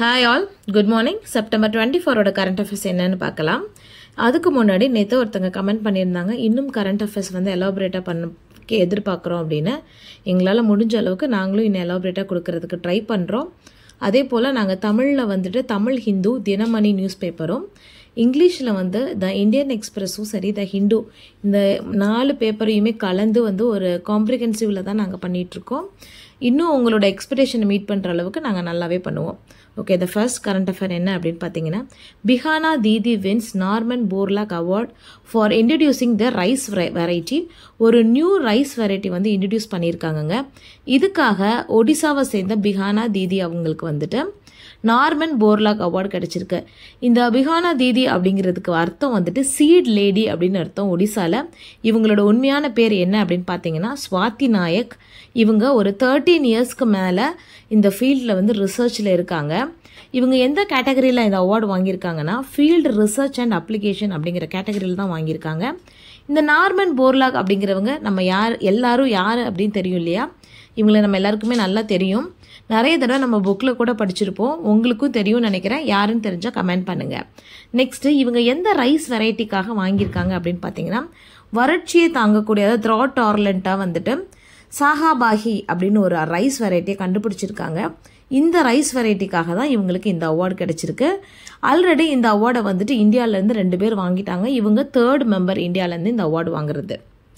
hi all good morning September twenty ஃபோரோட current affairs என்னன்னு பார்க்கலாம் அதுக்கு முன்னாடி நேற்று ஒருத்தங்க கமெண்ட் பண்ணியிருந்தாங்க இன்னும் கரண்ட் அஃபேர்ஸ் வந்து எலாபரேட்டாக பண்ண கே- எதிர்பார்க்குறோம் அப்படின்னு எங்களால் முடிஞ்ச அளவுக்கு நாங்களும் இன்னும் எலாபரேட்டாக கொடுக்கறதுக்கு ட்ரை பண்ணுறோம் அதே போல் நாங்கள் தமிழில் வந்துட்டு தமிழ் ஹிந்து தினமணி நியூஸ் பேப்பரும் இங்கிலீஷில் வந்து த இந்தியன் எக்ஸ்பிரஸும் சரி த ஹிந்து இந்த நாலு பேப்பரையுமே கலந்து வந்து ஒரு காம்ப்ரிஹென்சிவில் தான் நாங்கள் பண்ணிகிட்ருக்கோம் இன்னும் உங்களோட எக்ஸ்பெக்டேஷனை மீட் பண்ணுற அளவுக்கு நாங்கள் நல்லாவே பண்ணுவோம் okay the first current affair என்ன அப்படின்னு பார்த்தீங்கன்னா Bihana Didi wins Norman Borlaug award for introducing the rice variety ஒரு நியூ ரைஸ் வெரைட்டி வந்து இன்ட்ரடியூஸ் பண்ணியிருக்காங்கங்க இதுக்காக ஒடிசாவை சேர்ந்த பிஹானா தீதி அவங்களுக்கு வந்துட்டு நார்மன் போர்லாக் அவார்டு கிடைச்சிருக்கு இந்த பிஹானா தீதி அப்படிங்கிறதுக்கு அர்த்தம் வந்துட்டு சீட் லேடி அப்படின்னு அர்த்தம் ஒடிசால இவங்களோட உண்மையான பேர் என்ன அப்படின்னு பார்த்தீங்கன்னா ஸ்வாதி நாயக் இவங்க ஒரு தேர்ட்டீன் இயர்ஸ்க்கு மேலே இந்த ஃபீல்டில் வந்து ரிசர்ச்சில் இருக்காங்க இவங்க எந்த கேட்டகரியில் இந்த அவார்டு வாங்கியிருக்காங்கன்னா ஃபீல்டு ரிசர்ச் அண்ட் அப்ளிகேஷன் அப்படிங்கிற கேட்டகரியில் தான் வாங்கியிருக்காங்க இந்த நார்மன் போர்லாக் அப்படிங்கிறவங்க நம்ம யார் எல்லாரும் யார் அப்படின்னு தெரியும் இல்லையா இவங்களை நம்ம எல்லாருக்குமே நல்லா தெரியும் நிறைய தடவை நம்ம புக்கில் கூட படிச்சிருப்போம் உங்களுக்கும் தெரியும்னு நினைக்கிறேன் யாருன்னு தெரிஞ்சால் கமெண்ட் பண்ணுங்கள் நெக்ஸ்ட்டு இவங்க எந்த ரைஸ் வெரைட்டிக்காக வாங்கியிருக்காங்க அப்படின்னு பார்த்தீங்கன்னா வறட்சியை தாங்கக்கூடிய அதாவது த்ராட் டார்லண்ட்டாக வந்துட்டு சாஹாபாஹி அப்படின்னு ஒரு ரைஸ் வெரைட்டியை கண்டுபிடிச்சிருக்காங்க இந்த ரைஸ் வெரைட்டிக்காக தான் இவங்களுக்கு இந்த அவார்டு கிடைச்சிருக்கு ஆல்ரெடி இந்த அவார்டை வந்துட்டு இந்தியாவிலேருந்து ரெண்டு பேர் வாங்கிட்டாங்க இவங்க தேர்ட் மெம்பர் இந்தியாவிலேருந்து இந்த அவார்டு வாங்குறது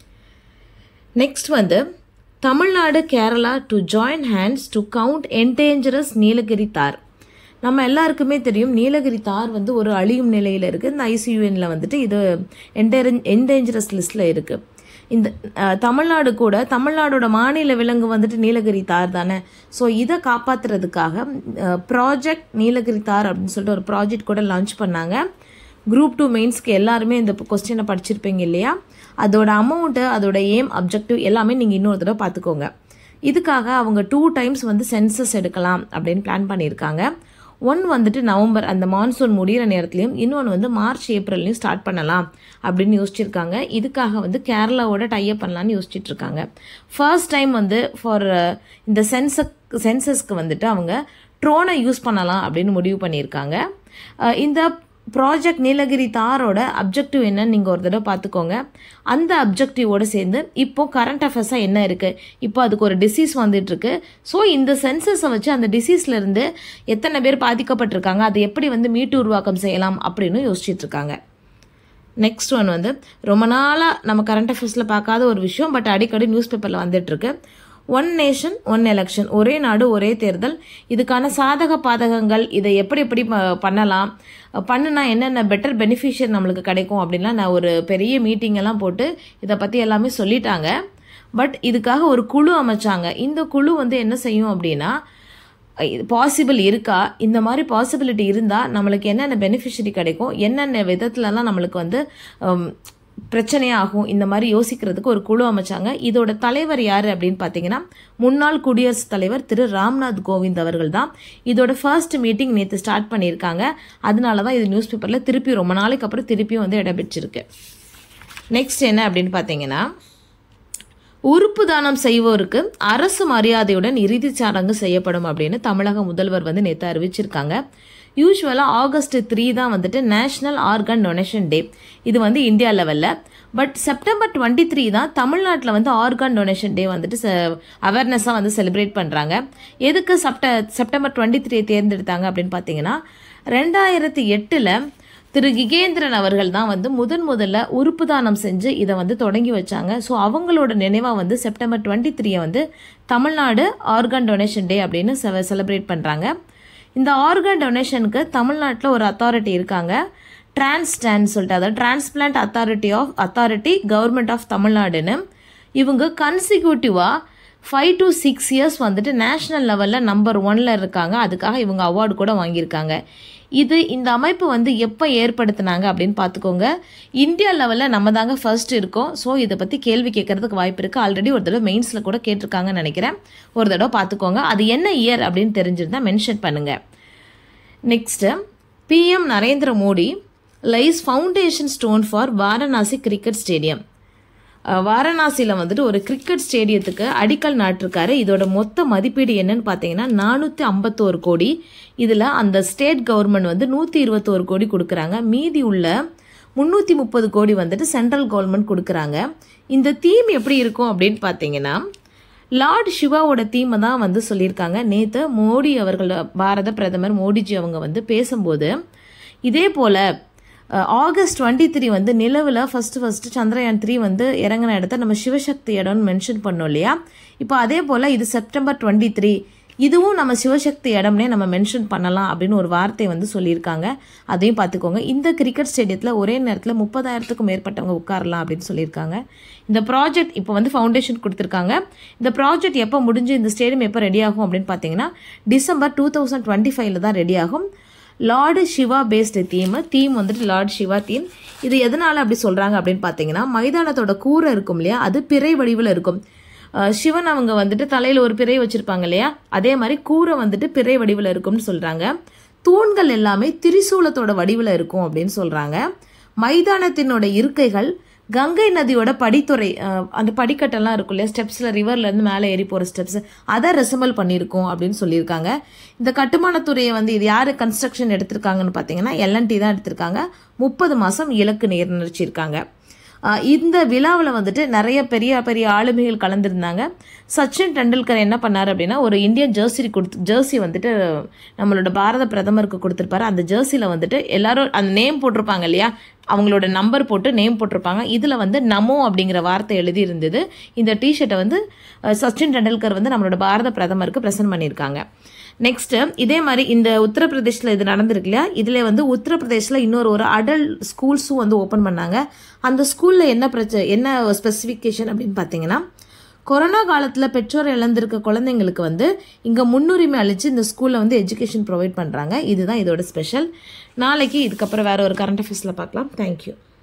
நெக்ஸ்ட் வந்து Tamil Nadu Kerala to join hands to count endangered Nilgiri tahr நம்ம எல்லாருக்குமே தெரியும் நீலகிரி தார் வந்து ஒரு அழியும் நிலையில் இருக்குது இந்த ஐசியூஎனில் வந்துட்டு இது என்டேரன் என்டேஞ்சரஸ் லிஸ்ட்டில் இருக்குது இந்த அஹ், தமிழ்நாடு கூட தமிழ்நாடோட மாநில விலங்கு வந்துட்டு நீலகிரி தார் தானே ஸோ இதை காப்பாற்றுறதுக்காக ப்ராஜெக்ட் நீலகிரி தார் அப்படின்னு சொல்லிட்டு ஒரு ப்ராஜெக்ட் கூட லான்ச் பண்ணாங்க குரூப் டூ மெயின்ஸ்க்கு எல்லாருமே இந்த கொஸ்டினை படிச்சிருப்பீங்க இல்லையா அதோட அமௌண்ட்டு அதோட ஏம் அப்ஜெக்டிவ் எல்லாமே நீங்கள் இன்னொரு தடவை பார்த்துக்கோங்க இதுக்காக அவங்க டூ டைம்ஸ் வந்து சென்சஸ் எடுக்கலாம் அப்படின்னு பிளான் பண்ணியிருக்காங்க ஒன் வந்துட்டு நவம்பர் அந்த மான்சூன் முடிகிற நேரத்துலையும் இன்னொன்று வந்து மார்ச் ஏப்ரல்லையும் ஸ்டார்ட் பண்ணலாம் அப்படின்னு யோசிச்சிருக்காங்க இதுக்காக வந்து கேரளாவோட டைப் பண்ணலான்னு யோசிச்சுட்டு இருக்காங்க ஃபர்ஸ்ட் டைம் வந்து ஃபார் இந்த சென்சக் சென்சஸ்க்கு வந்துட்டு அவங்க ட்ரோனை யூஸ் பண்ணலாம் அப்படின்னு முடிவு பண்ணியிருக்காங்க அஹ் இந்த ப்ராஜெக்ட் நீலகிரி தாரோட அப்ஜெக்டிவ் என்னன்னு நீங்கள் ஒரு தடவை பார்த்துக்கோங்க அந்த அப்ஜெக்டிவோட சேர்ந்து இப்போ கரண்ட் அஃபேர்ஸாக என்ன இருக்குது இப்போ அதுக்கு ஒரு டிசீஸ் வந்துட்டுருக்கு ஸோ இந்த சென்சஸை வச்சு அந்த டிசீஸ்லேருந்து எத்தனை பேர் பாதிக்கப்பட்டிருக்காங்க அதை எப்படி வந்து மீட்டு உருவாக்கம் செய்யலாம் அப்படின்னு யோசிச்சுட்டு இருக்காங்க நெக்ஸ்ட் ஒன் வந்து ரொம்ப நாளாக நம்ம கரண்ட் அஃபேர்ஸில் பார்க்காத ஒரு விஷயம் பட் அடிக்கடி நியூஸ் பேப்பரில் வந்துட்டுருக்கு ஒன் நேஷன் ஒன் எலெக்ஷன் ஒரே நாடு ஒரே தேர்தல் இதுக்கான சாதக பாதகங்கள் இதை எப்படி எப்படி ப- பண்ணலாம் பண்ணுனா என்னென்ன பெட்டர் பெனிஃபிஷியர் நம்மளுக்கு கிடைக்கும் அப்படின்லாம் நான் ஒரு பெரிய மீட்டிங் எல்லாம் போட்டு இதை பற்றி எல்லாமே சொல்லிட்டாங்க பட் இதுக்காக ஒரு குழு அமைச்சாங்க இந்த குழு வந்து என்ன செய்யும் அப்படின்னா பாசிபிள் இருக்கா இந்த மாதிரி பாசிபிலிட்டி இருந்தால் நம்மளுக்கு என்னென்ன பெனிஃபிஷரி கிடைக்கும் என்னென்ன விதத்துலலாம் நம்மளுக்கு வந்து ஹம், பிரச்சனையாகும் இந்த மாதிரி யோசிக்கிறதுக்கு ஒரு குழு அமைச்சாங்க இதோட தலைவர் யார் அப்படின்னு பார்த்தீங்கன்னா முன்னாள் குடியரசுத் தலைவர் திரு ராம்நாத் கோவிந்த் அவர்கள் தான் இதோட ஃபர்ஸ்ட் மீட்டிங் நேற்று ஸ்டார்ட் பண்ணியிருக்காங்க அதனால தான் இது நியூஸ் பேப்பரில் திருப்பி ரொம்ப நாளைக்கு அப்புறம் திருப்பியும் வந்து இடம்பெற்றிருக்கு நெக்ஸ்ட் என்ன அப்படின்னு பார்த்தீங்கன்னா உறுப்பு தானம் செய்வோருக்கு அரசு மரியாதையுடன் இறுதிச் சடங்கு செய்யப்படும் அப்படின்னு தமிழக முதல்வர் வந்து நேற்று அறிவிச்சிருக்காங்க யூஸ்வலாக ஆகஸ்ட் த்ரீ தான் வந்துட்டு நேஷனல் ஆர்கன் டொனேஷன் டே இது வந்து இந்தியா லெவலில் பட் செப்டம்பர் டுவெண்ட்டி த்ரீ தான் தமிழ்நாட்டில் வந்து ஆர்கன் டொனேஷன் டே வந்துட்டு அவேர்னஸாக வந்து செலிப்ரேட் பண்ணுறாங்க எதுக்கு செப்ட செப்டம்பர் டுவெண்ட்டி த்ரீ தேர்ந்தெடுத்தாங்க அப்படின்னு பார்த்தீங்கன்னா ரெண்டாயிரத்தி எட்டில் திரு கிகேந்திரன் அவர்கள் தான் வந்து முதன் முதல்ல உறுப்பு தானம் செஞ்சு இதை வந்து தொடங்கி வச்சாங்க ஸோ அவங்களோட நினைவாக வந்து செப்டம்பர் டுவெண்ட்டி த்ரீயை வந்து தமிழ்நாடு ஆர்கன் டொனேஷன் டே அப்படின்னு செலிப்ரேட் பண்ணுறாங்க இந்த ஆர்கன் டொனேஷனுக்கு தமிழ்நாட்டில் ஒரு அத்தாரிட்டி இருக்காங்க டிரான்ஸ்டான் சொல்லிட்டு அதாவது transplant authority of authority government of தமிழ்நாடுன்னு இவங்க கன்சிக்யூட்டிவாக ஃபைவ் டு சிக்ஸ் இயர்ஸ் வந்துட்டு நேஷ்னல் லெவலில் நம்பர் ஒன்ல இருக்காங்க அதுக்காக இவங்க அவார்டு கூட வாங்கியிருக்காங்க இது இந்த அமைப்பு வந்து எப்போ ஏற்படுத்தினாங்க அப்படின்னு பார்த்துக்கோங்க இந்தியா லெவலில் நம்ம தாங்க ஃபர்ஸ்ட் இருக்கோம் ஸோ இதை பற்றி கேள்வி கேட்கறதுக்கு வாய்ப்பு இருக்குது ஆல்ரெடி ஒரு தடவை மெயின்ஸில் கூட கேட்டிருக்காங்கன்னு நினைக்கிறேன் ஒரு தடவை பார்த்துக்கோங்க அது என்ன இயர் அப்படின்னு தெரிஞ்சிருந்தா மென்ஷன் பண்ணுங்கள் next PM Narendra Modi lays foundation stone for Varanasi cricket stadium uh, வாரணாசியில் வந்துட்டு ஒரு கிரிக்கெட் ஸ்டேடியத்துக்கு அடிக்கல் நாட்டிருக்காரு இதோட மொத்த மதிப்பீடு என்னன்னு பார்த்தீங்கன்னா நானூற்றி ஐம்பத்தோரு கோடி இதில் அந்த ஸ்டேட் கவர்மெண்ட் வந்து நூற்றி இருபத்தோரு கோடி கொடுக்குறாங்க மீதி உள்ள முந்நூற்றி முப்பது கோடி வந்துட்டு சென்ட்ரல் கவர்மெண்ட் கொடுக்குறாங்க இந்த தீம் எப்படி இருக்கும் அப்படின்னு பார்த்தீங்கன்னா லார்ட் சிவாவோட தீமை தான் வந்து சொல்லியிருக்காங்க நேற்று மோடி அவர்கள் பாரத பிரதமர் மோடிஜி அவங்க வந்து பேசும்போது இதே போல் அஹ், ஆகஸ்ட் டுவெண்ட்டி த்ரீ வந்து நிலவில் ஃபஸ்ட்டு ஃபஸ்ட்டு சந்திரயான் த்ரீ வந்து இறங்கின இடத்த நம்ம சிவசக்தி இடம்னு மென்ஷன் பண்ணோம் இல்லையா இப்போ அதே போல் இது செப்டம்பர் டுவெண்ட்டி த்ரீ இதுவும் நம்ம சிவசக்தி இடம்னே நம்ம மென்ஷன் பண்ணலாம் அப்படின்னு ஒரு வார்த்தை வந்து சொல்லியிருக்காங்க அதையும் பார்த்துக்கோங்க இந்த கிரிக்கெட் ஸ்டேடியத்தில் ஒரே நேரத்தில் முப்பதாயிரத்துக்கும் மேற்பட்டவங்க உட்காரலாம் அப்படின்னு சொல்லியிருக்காங்க இந்த ப்ராஜெக்ட் இப்போ வந்து ஃபவுண்டேஷன் கொடுத்துருக்காங்க இந்த ப்ராஜெக்ட் எப்போ முடிஞ்சு இந்த ஸ்டேடியம் எப்போ ரெடி ஆகும் அப்படின்னு பார்த்தீங்கன்னா டிசம்பர் டூ தௌசண்ட் டுவெண்ட்டி ஃபைவ்ல தான் ரெடி ஆகும் lord Shiva based theme theme வந்துட்டு லார்டு சிவா தீம் இது எதனால் அப்படி சொல்கிறாங்க அப்படின்னு பார்த்தீங்கன்னா மைதானத்தோட கூரை இருக்கும் இல்லையா அது பிறை வடிவில் இருக்கும் அஹ் சிவன் அவங்க வந்துட்டு தலையில் ஒரு பிறை வச்சுருப்பாங்க இல்லையா அதே மாதிரி கூரை வந்துட்டு பிறை வடிவில் இருக்கும்னு சொல்கிறாங்க தூண்கள் எல்லாமே திரிசூலத்தோட வடிவில் இருக்கும் அப்படின்னு சொல்கிறாங்க மைதானத்தினோட இருக்கைகள் கங்கை நதியோட படித்துறை அஹ், அந்த படிக்கட்டெல்லாம் இருக்கும் இல்லையா ஸ்டெப்ஸில் ரிவர்லேருந்து மேலே ஏறி போகிற ஸ்டெப்ஸ் அதை ரெசம்பிள் பண்ணியிருக்கோம் அப்படின்னு சொல்லியிருக்காங்க இந்த கட்டுமானத்துறையை வந்து இது யார் கன்ஸ்ட்ரக்ஷன் எடுத்திருக்காங்கன்னு பார்த்தீங்கன்னா எல்என்டி தான் எடுத்திருக்காங்க முப்பது மாதம் இலக்கு நிர்ணயிச்சிருக்காங்க ஆஹ் இந்த விழாவில் வந்துட்டு நிறைய பெரிய பெரிய ஆளுமைகள் கலந்துருந்தாங்க சச்சின் டெண்டுல்கர் என்ன பண்ணார் அப்படின்னா ஒரு இந்தியன் ஜெர்சி கொடுத்து ஜெர்சி வந்துட்டு நம்மளோட பாரத பிரதமருக்கு கொடுத்துருப்பாரு அந்த ஜெர்சியில் வந்துட்டு எல்லாரும் அந்த நேம் போட்டிருப்பாங்க இல்லையா அவங்களோட நம்பர் போட்டு நேம் போட்டிருப்பாங்க இதில் வந்து நமோ அப்படிங்கிற வார்த்தை எழுதி இருந்தது இந்த டிஷர்ட்டை வந்து அஹ், சச்சின் டெண்டுல்கர் வந்து நம்மளோட பாரத பிரதமருக்கு ப்ரெசென்ட் பண்ணியிருக்காங்க நெக்ஸ்ட்டு இதே மாதிரி இந்த உத்தரப்பிரதேசில் இது நடந்திருக்கு இல்லையா இதில் வந்து உத்தரப்பிரதேசில் இன்னொரு ஒரு அடல்ட் ஸ்கூல்ஸும் வந்து ஓப்பன் பண்ணாங்க அந்த ஸ்கூலில் என்ன பிரச்சனை என்ன ஸ்பெசிஃபிகேஷன் அப்படின்னு பார்த்தீங்கன்னா கொரோனா காலத்தில் பெற்றோர் இழந்திருக்க குழந்தைங்களுக்கு வந்து இங்கே முன்னுரிமை அளித்து இந்த ஸ்கூலில் வந்து எஜுகேஷன் ப்ரொவைட் பண்ணுறாங்க இதுதான் இதோட ஸ்பெஷல் நாளைக்கு இதுக்கப்புறம் வேற ஒரு கரண்ட் அஃபேர்ஸில் பார்க்கலாம் தேங்க்யூ